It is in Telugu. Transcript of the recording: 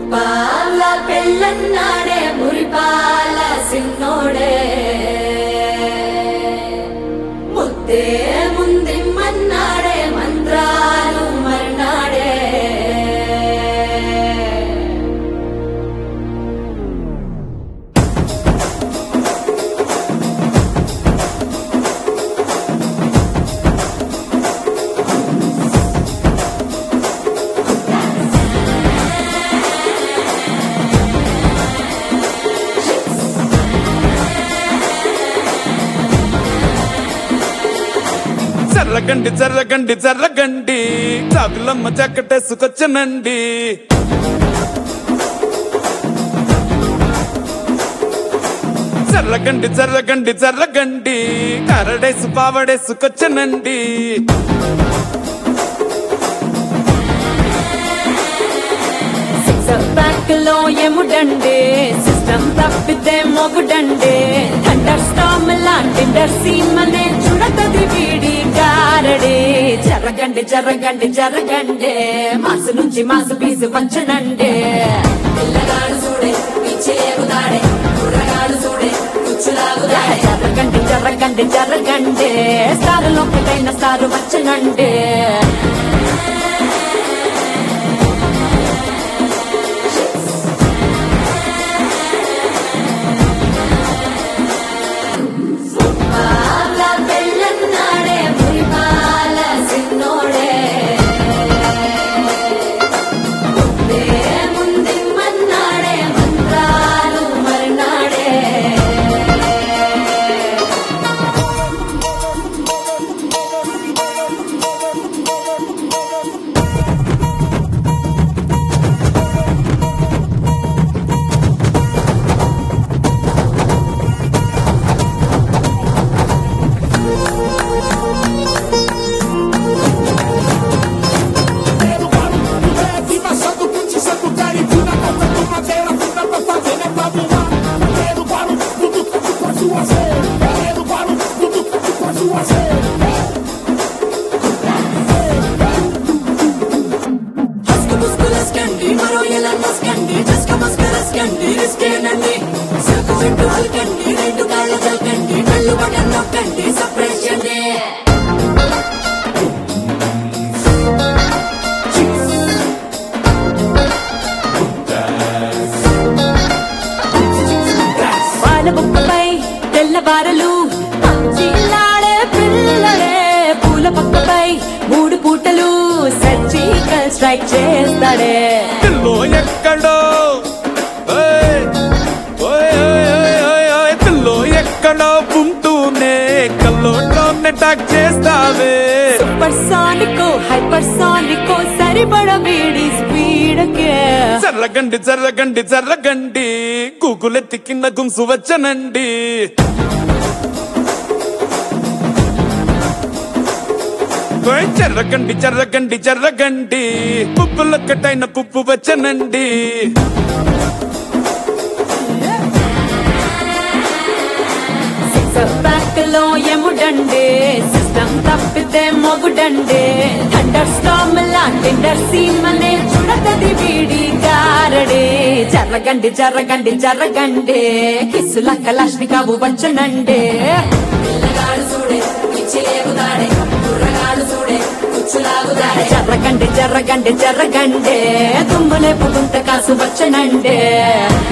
ముప్పాల పెళ్ళన్నాడే మురిపాల సిన్నోడే ముద్దే ముందిమ్మన్నాడే మంత్రాలు మర్నాడే జర్రగండి జర్రగండి జర్రగండి చాకులమ్మ చక్కటేసుకొచ్చనండి జర్రగండి జర్రగండి జర్రగండి కరడేసు పావడేసుకొచ్చనండి సిక్సర్ బ్యాంక్ లో ఎముడండే సిస్టమ్ తప్పితే మొగుడండే థండర్ స్టామ్ లాంటి సీమనే చూడతది వీడి గారడే జరగండి జరగండి జరగండి మాసు నుంచి మాసు పీసు పంచనండే పిల్లగాడు చూడే పిచ్చేగుదాడే కుర్రగాడు చూడే కుచ్చులాగుదాడే జరగండి జరగండి జరగండి సారు ఒకటైన సారు వచ్చనండే పాల పెళ్ళన్నాడే మురిపాల సిన్నోడే ముద్దే ముందిమ్మన్నాడే మంత్రాలు మర్నాడే Viva Santo Cruz, Santo Caribuna, Copa do Madeira, funda pra favela, é pra voar. Quero balo, tudo que tu pode fazer. Quero balo, tudo que tu pode fazer. హస్కు ముస్కు లస్కండి మరో ఎలా మస్కండి జస్క మస్క రస్కండి రిస్కేనండి సిల్కు వింటు హల్కండి రెండు కాళ్ళ జల్కండి కళ్ళు బటన్ నొక్కండి సపరేషన్ పాల బుక్కపై తెల్లవారలు పచ్చిలాడే పిల్లడే పూల పక్కపై మూడు పూటలు సర్జికల్ స్ట్రైక్ చేస్తాడే పిల్లో ఎక్కడో ఓయ్, ఓయ్, ఓయ్, ఓయ్, ఓయ్, ఓయ్, పిల్లో ఎక్కడో ఉంటూనే కల్లోట్లోనే టాక్ చేస్తావే సూపర్ సానికో హైపర్ సానికో సరిపడ వీడి స్పీడ్కే జర్రగండి జర్రగండి జర్రగండి కూకులెత్తి కింద గుంసు వచ్చనండి ఓయ్ జర్రగండి జర్రగండి జర్రగండి పుప్పులొక్కటైన పుప్పు వచ్చనండి సిక్సర్ బ్యాక్ లో ఎముడండే సిస్టమ్ తప్పితే మొగుడండే థండర్ స్టామ్ లాంటి సీమనే చూడతది వీడి గారడే జరగండి జరగండి జరగండి కిస్సుల కలాష్ని కావు వచ్చనండే పిల్లగాడు చూడే పిచ్చేగుదాడే కుర్రగాడు చూడే కుచ్చులాగుదాడే జరగండి జరగండి జరగండి తుమ్ములేపు గుంట కాసు వచ్చనండే